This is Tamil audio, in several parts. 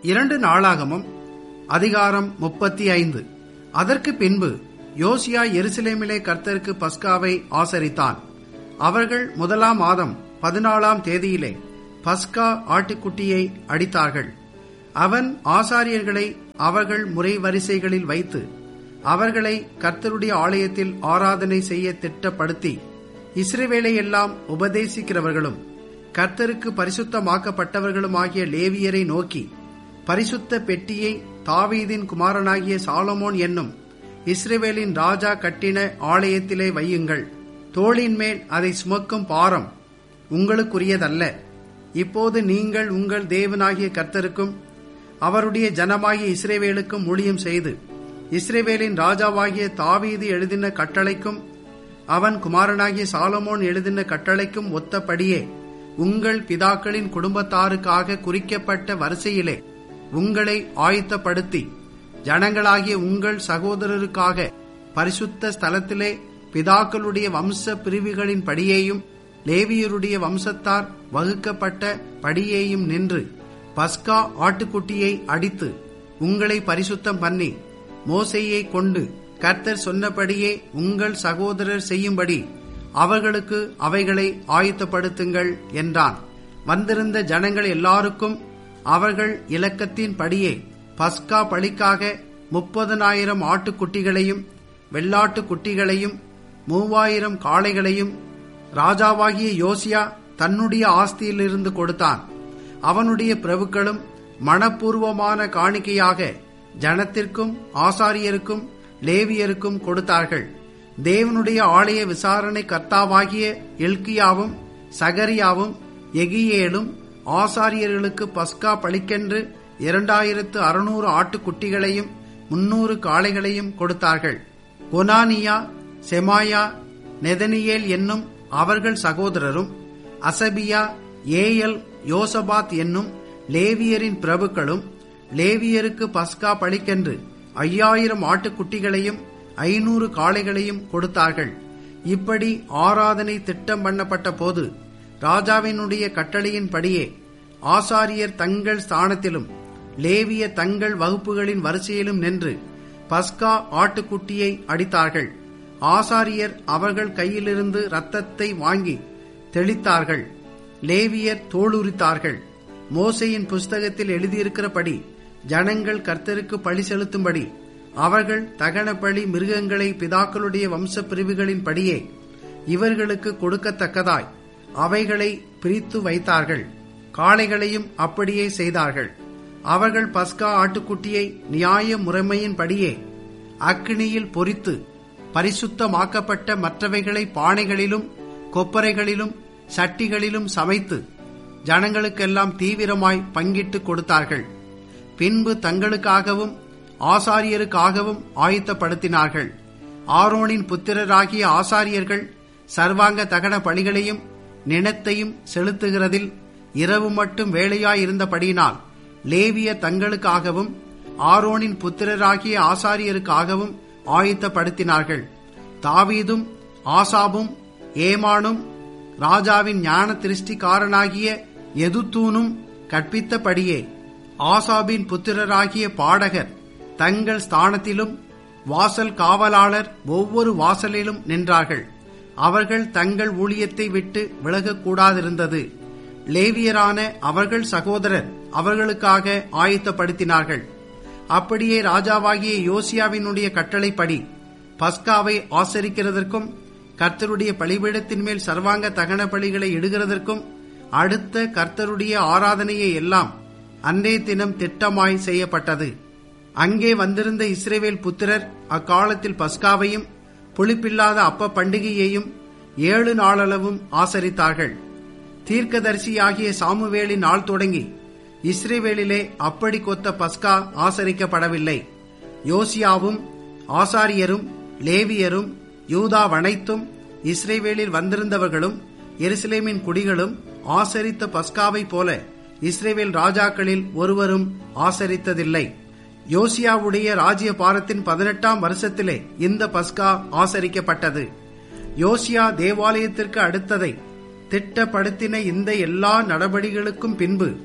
இரண்டு நாளாகமும் அதிகாரம் முப்பத்தி ஐந்து அதற்கு பின்பு யோசியா எருசலேமிலே கர்த்தருக்கு பஸ்காவை ஆசரித்தான் அவர்கள் முதலாம் மாதம் பதினாலாம் தேதியிலே பஸ்கா ஆட்டுக்குட்டியை அடித்தார்கள் அவன் ஆசாரியர்களை அவர்கள் முறை வரிசைகளில் வைத்து அவர்களை கர்த்தருடைய ஆலயத்தில் ஆராதனை செய்ய திட்டப்படுத்தி இஸ்ரவேலை எல்லாம் உபதேசிக்கிறவர்களும் கர்த்தருக்கு பரிசுத்தமாக்கப்பட்டவர்களுமாகிய லேவியரை நோக்கி பரிசுத்த பெட்டியை தாவீதின் குமாரனாகிய சாலமோன் என்னும் இஸ்ரவேலின் ராஜா கட்டின ஆலயத்திலே வையுங்கள் தோளின் மேல் அதை சுமக்கும் பாரம் உங்களுக்குரியதல்ல இப்போது நீங்கள் உங்கள் தேவனாகிய கர்த்தருக்கும் அவருடைய ஜனமாகிய இஸ்ரேவேலுக்கும் ஊழியம் செய்து இஸ்ரேவேலின் ராஜாவாகிய தாவீது எழுதின கட்டளைக்கும் அவன் குமாரனாகிய சாலமோன் எழுதின கட்டளைக்கும் ஒத்தபடியே உங்கள் பிதாக்களின் குடும்பத்தாருக்காக குறிக்கப்பட்ட வரிசையிலே உங்களை ஆயத்தப்படுத்தி ஜனங்களாகிய உங்கள் சகோதரருக்காக பரிசுத்த ஸ்தலத்திலே பிதாக்களுடைய வம்ச பிரிவுகளின் படியேயும் லேவியருடைய வம்சத்தார் வகுக்கப்பட்ட படியேயும் நின்று பஸ்கா ஆட்டுக்குட்டியை அடித்து உங்களை பரிசுத்தம் பண்ணி மோசையை கொண்டு கர்த்தர் சொன்னபடியே உங்கள் சகோதரர் செய்யும்படி அவர்களுக்கு அவைகளை ஆயத்தப்படுத்துங்கள் என்றான் வந்திருந்த ஜனங்கள் எல்லாருக்கும் அவர்கள் இலக்கத்தின் படியே பஸ்கா பலிக்காக முப்பதனாயிரம் ஆட்டுக்குட்டிகளையும் வெள்ளாட்டு குட்டிகளையும் மூவாயிரம் காளைகளையும் ராஜாவாகிய யோசியா தன்னுடைய ஆஸ்தியிலிருந்து கொடுத்தான் அவனுடைய பிரபுக்களும் மனப்பூர்வமான காணிக்கையாக ஜனத்திற்கும் ஆசாரியருக்கும் லேவியருக்கும் கொடுத்தார்கள் தேவனுடைய ஆலய விசாரணை கர்த்தாவாகிய எல்கியாவும் சகரியாவும் எகியேலும் ஆசாரியர்களுக்கு பஸ்கா பலிக்கென்று இரண்டாயிரத்து அறுநூறு ஆட்டுக்குட்டிகளையும் முன்னூறு காளைகளையும் கொடுத்தார்கள் கொனானியா செமாயா நெதனியேல் என்னும் அவர்கள் சகோதரரும் அசபியா ஏயல் யோசபாத் என்னும் லேவியரின் பிரபுக்களும் லேவியருக்கு பஸ்கா பலிக்கென்று ஐயாயிரம் ஆட்டுக்குட்டிகளையும் ஐநூறு காளைகளையும் கொடுத்தார்கள் இப்படி ஆராதனை திட்டம் பண்ணப்பட்ட போது ராஜாவினுடைய கட்டளையின்படியே ஆசாரியர் தங்கள் ஸ்தானத்திலும் லேவிய தங்கள் வகுப்புகளின் வரிசையிலும் நின்று பஸ்கா ஆட்டுக்குட்டியை அடித்தார்கள் ஆசாரியர் அவர்கள் கையிலிருந்து இரத்தத்தை வாங்கி தெளித்தார்கள் லேவியர் தோளுரித்தார்கள் மோசையின் புஸ்தகத்தில் எழுதியிருக்கிறபடி ஜனங்கள் கர்த்தருக்கு பழி செலுத்தும்படி அவர்கள் தகன பழி மிருகங்களை பிதாக்களுடைய வம்ச பிரிவுகளின் படியே இவர்களுக்கு கொடுக்கத்தக்கதாய் அவைகளை பிரித்து வைத்தார்கள் காளைகளையும் அப்படியே செய்தார்கள் அவர்கள் பஸ்கா ஆட்டுக்குட்டியை நியாய முறைமையின்படியே அக்னியில் பொறித்து பரிசுத்தமாக்கப்பட்ட மற்றவைகளை பானைகளிலும் கொப்பரைகளிலும் சட்டிகளிலும் சமைத்து ஜனங்களுக்கெல்லாம் தீவிரமாய் பங்கிட்டு கொடுத்தார்கள் பின்பு தங்களுக்காகவும் ஆசாரியருக்காகவும் ஆயத்தப்படுத்தினார்கள் ஆரோனின் புத்திரராகிய ஆசாரியர்கள் சர்வாங்க தகன பலிகளையும் நினத்தையும் செலுத்துகிறதில் இரவு மட்டும் வேலையாயிருந்தபடியினால் லேவிய தங்களுக்காகவும் ஆரோனின் புத்திரராகிய ஆசாரியருக்காகவும் ஆயத்தப்படுத்தினார்கள் தாவீதும் ஆசாபும் ஏமானும் ராஜாவின் ஞான திருஷ்டிக்காரனாகிய எதுத்தூனும் கற்பித்தபடியே ஆசாபின் புத்திரராகிய பாடகர் தங்கள் ஸ்தானத்திலும் வாசல் காவலாளர் ஒவ்வொரு வாசலிலும் நின்றார்கள் அவர்கள் தங்கள் ஊழியத்தை விட்டு விலகக்கூடாதிருந்தது லேவியரான அவர்கள் சகோதரர் அவர்களுக்காக ஆயத்தப்படுத்தினார்கள் அப்படியே ராஜாவாகிய யோசியாவினுடைய கட்டளைப்படி பஸ்காவை ஆசரிக்கிறதற்கும் கர்த்தருடைய பலிபீடத்தின் மேல் சர்வாங்க தகன பலிகளை இடுகிறதற்கும் அடுத்த கர்த்தருடைய ஆராதனையை எல்லாம் அன்றே தினம் திட்டமாய் செய்யப்பட்டது அங்கே வந்திருந்த இஸ்ரேவேல் புத்திரர் அக்காலத்தில் பஸ்காவையும் புளிப்பில்லாத அப்ப பண்டிகையையும் ஏழு நாளளவும் ஆசரித்தார்கள் தீர்க்கதரிசியாகிய சாமுவேலின் நாள் தொடங்கி இஸ்ரேவேலிலே அப்படி கொத்த பஸ்கா ஆசரிக்கப்படவில்லை யோசியாவும் ஆசாரியரும் லேவியரும் யூதாவனைத்தும் இஸ்ரேவேலில் வந்திருந்தவர்களும் எருசலேமின் குடிகளும் ஆசரித்த பஸ்காவை போல இஸ்ரேவேல் ராஜாக்களில் ஒருவரும் ஆசரித்ததில்லை யோசியாவுடைய ராஜ்ய பாரத்தின் பதினெட்டாம் வருஷத்திலே இந்த பஸ்கா ஆசரிக்கப்பட்டது யோசியா தேவாலயத்திற்கு அடுத்ததை திட்டப்படுத்தின இந்த எல்லா நடவடிக்கைகளுக்கும் பின்பு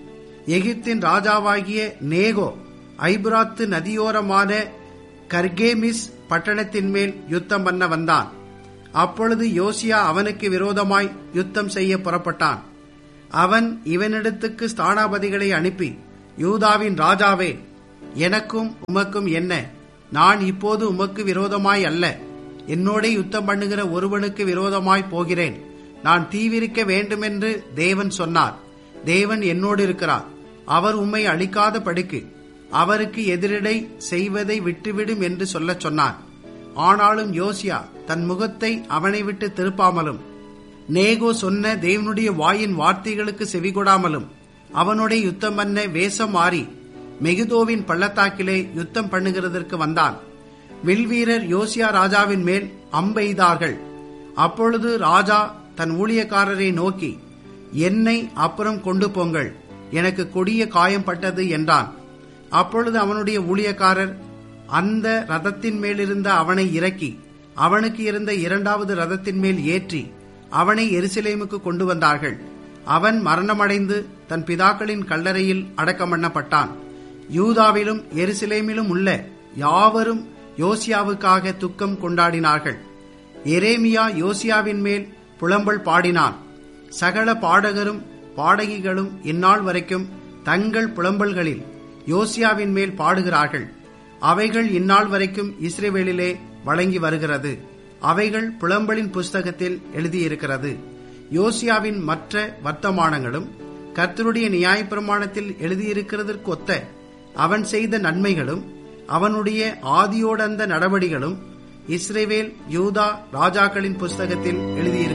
எகிப்தின் ராஜாவாகிய நேகோ ஐபுராத்து நதியோரமான கர்கேமிஸ் பட்டணத்தின் மேல் யுத்தம் பண்ண வந்தான் அப்பொழுது யோசியா அவனுக்கு விரோதமாய் யுத்தம் செய்ய புறப்பட்டான் அவன் இவனிடத்துக்கு ஸ்தானாபதிகளை அனுப்பி யூதாவின் ராஜாவே எனக்கும் உமக்கும் என்ன நான் இப்போது உமக்கு விரோதமாய் அல்ல என்னோட யுத்தம் பண்ணுகிற ஒருவனுக்கு விரோதமாய் போகிறேன் நான் தீவிரிக்க வேண்டுமென்று தேவன் சொன்னார் தேவன் என்னோடு இருக்கிறார் அவர் உம்மை அழிக்காத படிக்கு அவருக்கு எதிரிடை செய்வதை விட்டுவிடும் என்று சொல்லச் சொன்னான் ஆனாலும் யோசியா தன் முகத்தை அவனை விட்டு திருப்பாமலும் நேகோ சொன்ன தேவனுடைய வாயின் வார்த்தைகளுக்கு செவிகொடாமலும் அவனுடைய யுத்தம் பண்ண வேஷம் மாறி மெகுதோவின் பள்ளத்தாக்கிலே யுத்தம் பண்ணுகிறதற்கு வந்தான் வில்வீரர் யோசியா ராஜாவின் மேல் அம்பெய்தார்கள் அப்பொழுது ராஜா தன் ஊழியக்காரரை நோக்கி என்னை அப்புறம் கொண்டு போங்கள் எனக்கு கொடிய காயம் பட்டது என்றான் அப்பொழுது அவனுடைய ஊழியக்காரர் அந்த ரதத்தின் மேலிருந்த அவனை இறக்கி அவனுக்கு இருந்த இரண்டாவது ரதத்தின் மேல் ஏற்றி அவனை எருசலேமுக்கு கொண்டு வந்தார்கள் அவன் மரணமடைந்து தன் பிதாக்களின் கல்லறையில் அடக்கம் பண்ணப்பட்டான் யூதாவிலும் எருசலேமிலும் உள்ள யாவரும் யோசியாவுக்காக துக்கம் கொண்டாடினார்கள் எரேமியா யோசியாவின் மேல் புலம்பல் பாடினான் சகல பாடகரும் பாடகிகளும் இந்நாள் வரைக்கும் தங்கள் புலம்பல்களில் யோசியாவின் மேல் பாடுகிறார்கள் அவைகள் இந்நாள் வரைக்கும் இஸ்ரேவேலிலே வழங்கி வருகிறது அவைகள் புலம்பலின் புஸ்தகத்தில் எழுதியிருக்கிறது யோசியாவின் மற்ற வர்த்தமானங்களும் கர்த்தருடைய நியாயப்பிரமாணத்தில் எழுதியிருக்கிறதற்கு ஒத்த அவன் செய்த நன்மைகளும் அவனுடைய ஆதியோடந்த நடவடிகளும் இஸ்ரேவேல் யூதா ராஜாக்களின் புஸ்தகத்தில் எழுதியிருக்கிறது